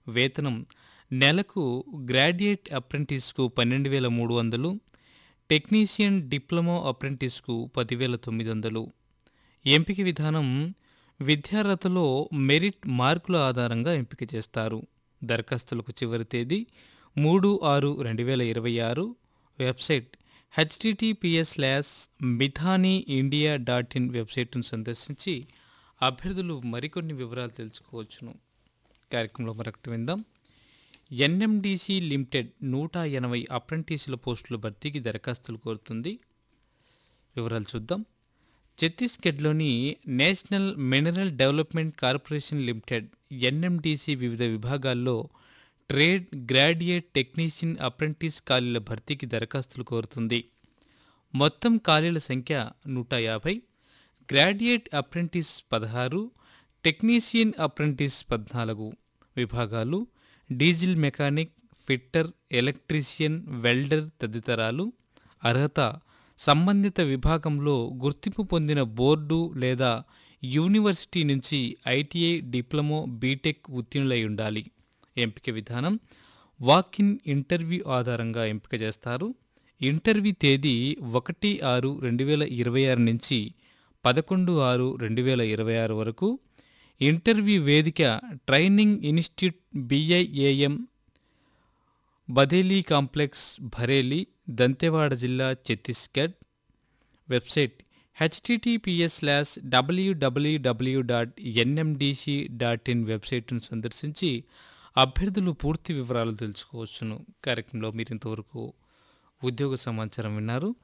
వేతనం నెలకు గ్రాడ్యుయేట్ అప్రెంటిస్కు పన్నెండు వేల మూడు వందలు టెక్నీషియన్ డిప్లొమా అప్రెంటిస్కు పదివేల తొమ్మిది వందలు ఎంపిక విధానం విద్యార్హతలో మెరిట్ మార్కుల ఆధారంగా ఎంపిక చేస్తారు దరఖాస్తులకు చివరి తేదీ మూడు ఆరు రెండు వేల ఇరవై ఆరు website H T T P S slash Midhani India dot in వెబ్సైట్ను సందర్శించి అభ్యర్థులు మరికొన్ని వివరాలు తెలుసుకోవచ్చును కార్యక్రమంలో మరొకటి విందాం ఎన్ఎండిసి లిమిటెడ్ నూట ఎనభై అప్రెంటిస్ల పోస్టుల భర్తీకి దరఖాస్తులు కోరుతుంది వివరాలు చూద్దాం ఛత్తీస్గఢ్లోని national mineral development corporation limited N M D C వివిధ విభాగాల్లో ట్రేడ్ గ్రాడ్యుయేట్ టెక్నీషియన్ అప్రెంటిస్ ఖాళీల భర్తీకి దరఖాస్తులు కోరుతుంది మొత్తం ఖాళీల సంఖ్య నూట యాభై గ్రాడ్యుయేట్ అప్రెంటిస్ పదహారు టెక్నీషియన్ అప్రెంటిస్ పద్నాలుగు విభాగాలు diesel mechanic fitter electrician welder తదితరాలు అర్హత సంబంధిత విభాగంలో గుర్తింపు పొందిన బోర్డు లేదా యూనివర్సిటీ నుంచి ఐటీఐ డిప్లొమో బీటెక్ ఉత్తీర్ణులై ఉండాలి ఎంపిక విధానం వాక్ ఇన్ ఇంటర్వ్యూ ఆధారంగా ఎంపిక చేస్తారు ఇంటర్వ్యూ తేదీ ఒకటి ఆరు రెండు వేల ఇరవై ఆరు నుంచి పదకొండు ఆరు రెండు వేల ఇరవై ఆరు వరకు ఇంటర్వ్యూ వేదిక training institute B I A M Badeli complex Bareli Dantewada జిల్లా Chhattisgarh website H T T P S slash W W W dot N M D C dot in వెబ్సైట్ను సందర్శించి అభ్యర్థులు పూర్తి వివరాలు తెలుసుకోవచ్చును కార్యక్రమంలో మీరు ఇంతవరకు ఉద్యోగ సమాచారం విన్నారు